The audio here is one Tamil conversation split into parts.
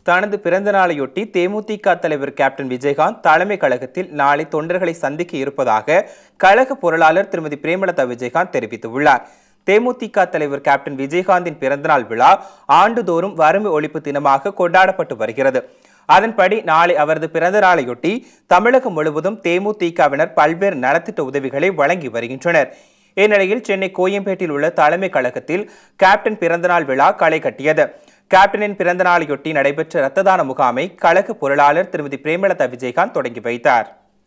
தனது பிறந்த நாளையொட்டி தேமுதிக தலைவர் கேப்டன் விஜயகாந்த் தலைமை கழகத்தில் நாளை தொண்டர்களை சந்திக்க இருப்பதாக கழக பொருளாளர் திருமதி பிரேமலதா விஜயகாந்த் தெரிவித்துள்ளார் தேமுதிக தலைவர் கேப்டன் விஜயகாந்தின் பிறந்தநாள் விழா ஆண்டுதோறும் வறுமை ஒழிப்பு தினமாக கொண்டாடப்பட்டு வருகிறது அதன்படி நாளை அவரது பிறந்த நாளையொட்டி தமிழகம் முழுவதும் தேமுதிகவினர் பல்வேறு நலத்திட்ட உதவிகளை வழங்கி வருகின்றனர் இந்நிலையில் சென்னை கோயம்பேட்டில் உள்ள தலைமை கழகத்தில் கேப்டன் பிறந்தநாள் விழா களை கட்டியது கேப்டனின் பிறந்த நாளையொட்டி நடைபெற்ற இரத்த தான முகாமை கழக பொருளாளர் திருமதி பிரேமலதா விஜயகாந்த் தொடங்கி வைத்தார்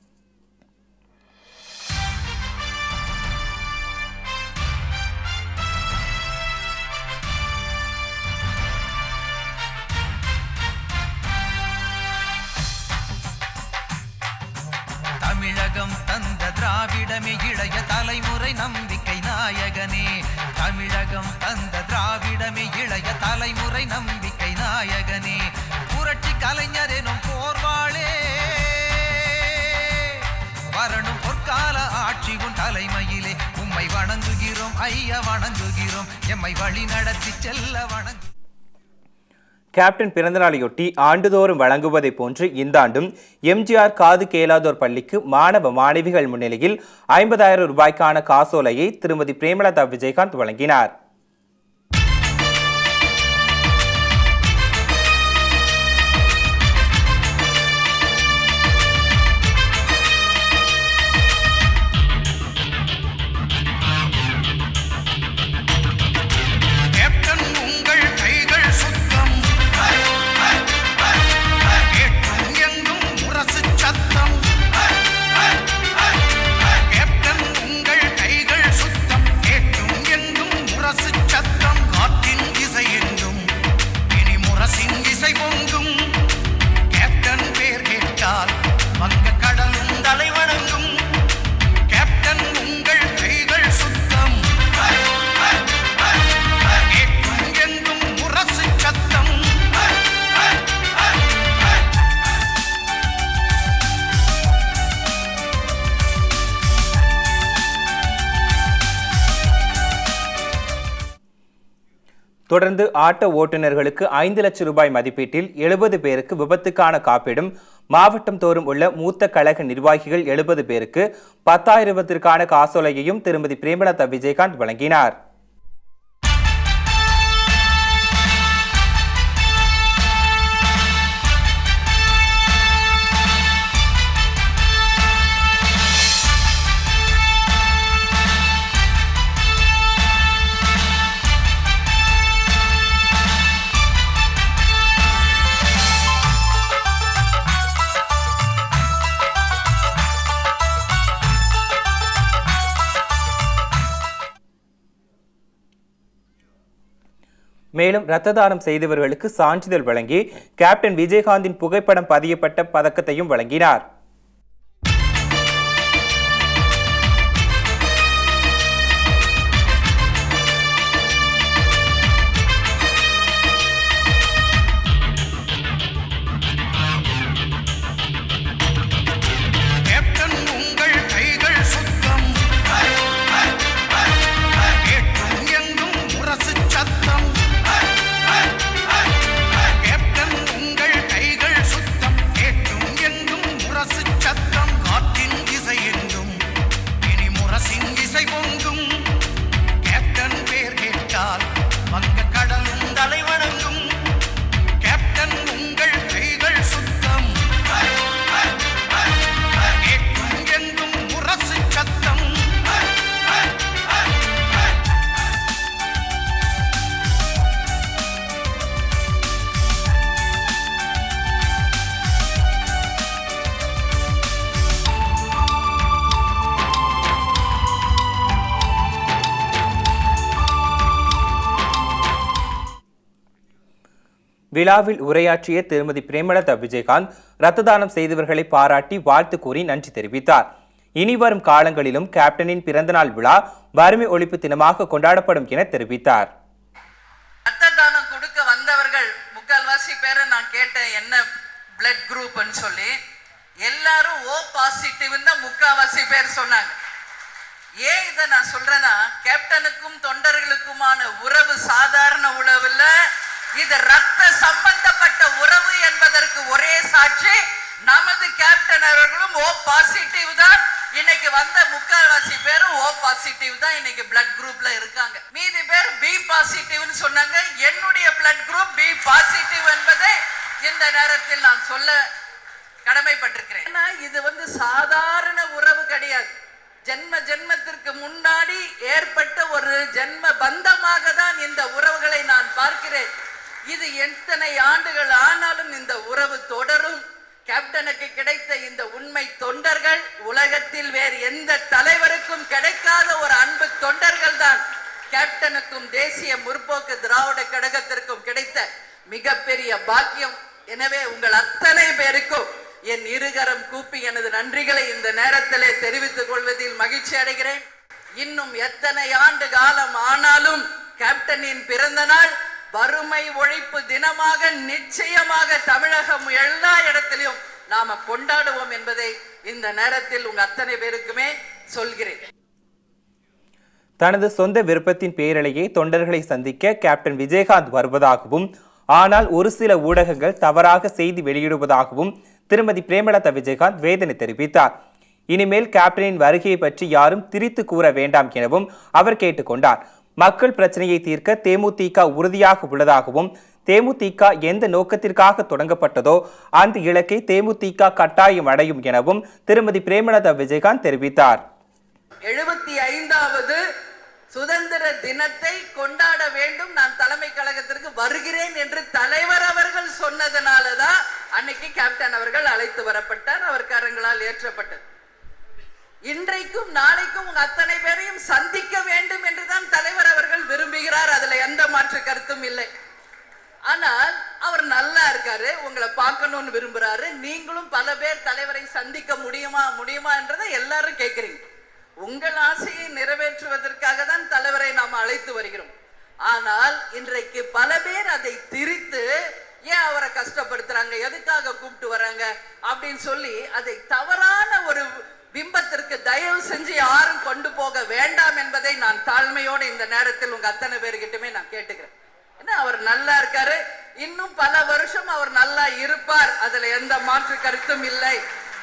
தமிழகம் தந்த திராவிடமே இளைய தலைமுறை நம்பிக்கை நாயகனே தமிழகம் தந்த திராவிடமே இளைய தலைமுறை நம்பிக்கை நாயகனே புரட்சி கலைஞர் எனும் போர்வாளே வரணும் பொற்கால ஆட்சி உன் தலைமையிலே உம்மை வணங்குகிறோம் ஐயா வணங்குகிறோம் எம்மை வழி நடத்தி செல்ல வணங்கு கேப்டன் பிறந்தநாளையொட்டி ஆண்டுதோறும் வழங்குவதைப் போன்று இந்த ஆண்டும் எம்ஜிஆர் காது கேளாதோர் பள்ளிக்கு மாணவ மாணவிகள் முன்னிலையில் ஐம்பதாயிரம் ரூபாய்க்கான காசோலையை திருமதி பிரேமலதா விஜயகாந்த் வழங்கினார் கேப்டன் உங்கள் கைகள் சுத்தம் கேட்கும் எங்கும் முரசு சத்தம் கேப்டன் உங்கள் கைகள் சுத்தம் கேட்கும் எங்கும் முரசு சத்தம் காற்றின் இசை எங்கும் இனி முரசின் இசை பொங்கும் கேப்டன் பேர் கேட்டால் வங்க கடலும் தலைவணங்கும் கேப்டன் உங்கள் கைகள் சுத்தம் கேட்கும் எங்கும் முரசு சத்தம் தொடர்ந்து ஆட்டோ ஓட்டுநர்களுக்கு ஐந்து லட்சம் ரூபாய் மதிப்பீட்டில் எழுபது பேருக்கு விபத்துக்கான காப்பீடும் மாவட்டம் தோறும் உள்ள மூத்த கழக நிர்வாகிகள் எழுபது பேருக்கு பத்தாயிரத்திற்கான காசோலையையும் திருமதி பிரேமலதா விஜயகாந்த் வழங்கினார் மேலும் இரத்த தானம் செய்தவர்களுக்கு சான்றிதழ் வழங்கி கேப்டன் விஜயகாந்தின் புகைப்படம் பதியப்பட்ட பதக்கத்தையும் வழங்கினார் கேப்டன் உங்கள் கைகள் சுத்தம் கேட்கும் எங்கும் முரசு சத்தம் கேப்டன் உங்கள் கைகள் சுத்தம் கேட்கும் எங்கும் முரசு சத்தம் காற்றின் இசை எங்கும் இனி முரசின் இசை பொங்கும் கேப்டன் பேர் கேட்டால் வங்க கடலும் தலைவணங்கும் கேப்டன் உங்கள் கைகள் சுத்தம் கேட்கும் எங்கும் முரசு சத்தம் விழாவில் உரையாற்றிய திருமதி பிரேமலதா விஜயகாந்த் இரத்த தானம் செய்தவர்களை பாராட்டி வாழ்த்து கூறி நன்றி தெரிவித்தார் இனி வரும் காலங்களிலும் கேப்டனின் பிறந்தநாள் விழா வறுமை ஒழிப்பு தினமாக கொண்டாடப்படும் என தெரிவித்தார் ரத்த தானம் கொடுக்க வந்தவர்கள் முக்கால்வாசி பேரை நான் கேட்டேன் என்ன பிளட் குரூப்னு சொல்லி எல்லாரும் ஓ பாசிட்டிவ் தான் முக்கால்வாசி பேர் சொன்னாங்க ஏன் இதை நான் சொல்றேன்னா கேப்டனுக்கும் தொண்டர்களுக்குமான உறவு சாதாரண உறவு இல்ல இது ரத்த சம்பந்தப்பட்ட உறவு ஓ பாசிட்டிவ் தான் இன்னைக்கு வந்த முக்கால்வாசி பேரும் ஓ பாசிட்டிவ் தான் இன்னைக்கு பிளட் குரூப்ல இருக்காங்க மீதி பேர் பி பாசிட்டிவ்னு சொன்னாங்க என்னுடைய பிளட் குரூப் பி பாசிட்டிவ் என்பதை இந்த நேரத்தில் நான் சொல்ல கடமைப்பட்டிருக்கிறேன் ஏன்னா இது வந்து சாதாரண உறவு கிடையாது ஜென்ம ஜென்மத்திற்கு முன்னாடி ஏற்பட்ட ஒரு ஜென்ம பந்தமாக தான் இந்த உறவுகளை நான் பார்க்கிறேன் இது எத்தனை ஆண்டுகள் ஆனாலும் இந்த உறவு தொடரும் கேப்டனுக்கு கிடைத்த இந்த உண்மை தொண்டர்கள் உலகத்தில் வேறு எந்த தலைவருக்கும் கிடைக்காத ஒரு அன்பு தொண்டர்கள் தான் கேப்டனுக்கும் தேசிய முற்போக்கு திராவிட கழகத்திற்கும் கிடைத்த மிகப்பெரிய பாக்கியம் எனவே உங்கள் அத்தனை பேருக்கும் என் இருகரம் கூப்பி எனது நன்றிகளை இந்த நேரத்திலே தெரிவித்துக் கொள்வதில் மகிழ்ச்சி அடைகிறேன் இன்னும் எத்தனை ஆண்டு காலம் ஆனாலும் கேப்டனின் பிறந்த நாள் வறுமை ஒழிப்பு தினமாக நிச்சயமாக தமிழகம் எல்லா இடத்திலும் நாம கொண்டாடுவோம் என்பதை இந்த நேரத்தில் உங்க அத்தனை பேருக்குமே சொல்கிறேன் தனது சொந்த விருப்பத்தின் பேரலையே தொண்டர்களை சந்திக்க கேப்டன் விஜயகாந்த் வருவதாகவும் ஆனால் ஒரு சில ஊடகங்கள் தவறாக செய்தி வெளியிடுவதாகவும் திருமதி பிரேமலதா விஜயகாந்த் வேதனை தெரிவித்தார் இனிமேல் கேப்டனின் வருகையை பற்றி யாரும் திரித்து கூற வேண்டாம் எனவும் அவர் கேட்டுக்கொண்டார் மக்கள் பிரச்சனையை தீர்க்க தேமுதிக உறுதியாக உள்ளதாகவும் தேமுதிக எந்த நோக்கத்திற்காக தொடங்கப்பட்டதோ அந்த இலக்கை தேமுதிக கட்டாயம் அடையும் எனவும் திருமதி பிரேமலதா விஜயகாந்த் தெரிவித்தார் எழுபத்தி ஐந்தாவது சுதந்திர தினத்தை கொண்டாட வேண்டும் நான் தலைமை கழகத்திற்கு வருகிறேன் என்று தலைவர் அவர்கள் சொன்னதனாலதான் அன்னைக்கு கேப்டன் அவர்கள் அழைத்து வரப்பட்டார் அவர் கரங்களால் ஏற்றப்பட்டது இன்றைக்கும் நாளைக்கும் உங்க அத்தனை பேரையும் சந்திக்க வேண்டும் என்றுதான் தலைவர் அவர்கள் விரும்புகிறார் அதுல எந்த மாற்று கருத்தும் இல்லை ஆனால் அவர் நல்லா இருக்காரு உங்களை பார்க்கணும்னு விரும்புறாரு நீங்களும் பல பேர் தலைவரை சந்திக்க முடியுமா முடியுமா என்றதை எல்லாரும் கேட்கிறீங்க உங்கள் ஆசையை நிறைவேற்றுவதற்காக தான் தலைவரை நாம் அழைத்து வருகிறோம் ஆனால் இன்றைக்கு பல பேர் அதை திரித்து ஏன் அவரை கஷ்டப்படுத்துறாங்க எதுக்காக கூப்பிட்டு வராங்க அப்படின்னு சொல்லி அதை தவறான ஒரு பிம்பத்திற்கு தயவு செஞ்சு யாரும் கொண்டு போக வேண்டாம் என்பதை நான் தாழ்மையோடு இந்த நேரத்தில் உங்க அத்தனை பேர்கிட்டயுமே நான் கேட்டுக்கிறேன் ஏன்னா அவர் நல்லா இருக்காரு இன்னும் பல வருஷம் அவர் நல்லா இருப்பார் அதுல எந்த மாற்று கருத்தும் இல்லை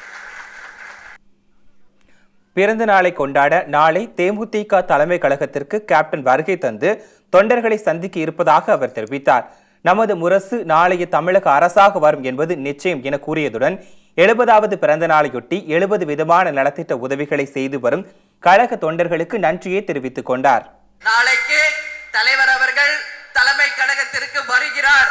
பிறந்த நாளை கொண்டாட நாளை தேமுதிக தலைமை கழகத்திற்கு கேப்டன் வருகை தந்து தொண்டர்களை சந்திக்க இருப்பதாக அவர் தெரிவித்தார் நமது முரசு நாளைய தமிழக அரசாக வரும் என்பது நிச்சயம் என கூறியதுடன் எழுபதாவது பிறந்த நாளையொட்டி எழுபது விதமான நலத்திட்ட உதவிகளை செய்து வரும் கழக தொண்டர்களுக்கு நன்றியை தெரிவித்துக் கொண்டார் நாளைக்கு தலைவர் அவர்கள் தலைமை கழகத்திற்கு வருகிறார்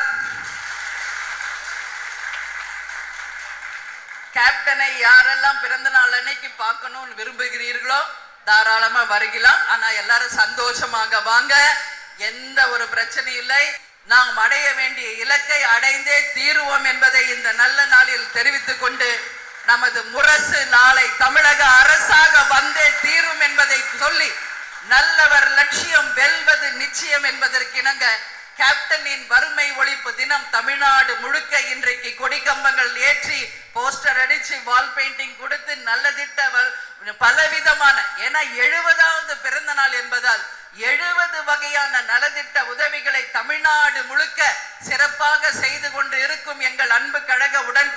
கேப்டனை யாரெல்லாம் பிறந்த நாள் அன்னைக்கு பார்க்கணும்னு விரும்புகிறீர்களோ தாராளமா வருகலாம் ஆனா எல்லாரும் சந்தோஷமாக வாங்க எந்த ஒரு பிரச்சனையும் இல்லை நாம் அடைய வேண்டிய இலக்கை அடைந்தே தீருவோம் என்பதை இந்த நல்ல நாளில் தெரிவித்துக் கொண்டு நமது முரசு நாளை தமிழக அரசாக வந்தே தீரும் என்பதை சொல்லி நல்லவர் லட்சியம் வெல்வது நிச்சயம் என்பதற்கு இணங்க கேப்டனின் வறுமை ஒழிப்பு தினம் தமிழ்நாடு முழுக்க இன்றைக்கு கொடிக்கம்பங்கள் ஏற்றி போஸ்டர் அடிச்சு வால் பெயிண்டிங் கொடுத்து நல்ல திட்ட வ- பலவிதமான ஏன்னா எழுபதாவது பிறந்த நாள் என்பதால் எழுபது வகையான நலத்திட்ட உதவிகளை தமிழ்நாடு முழுக்க சிறப்பாக செய்து கொண்டு இருக்கும் எங்கள் அன்பு கழக உடன்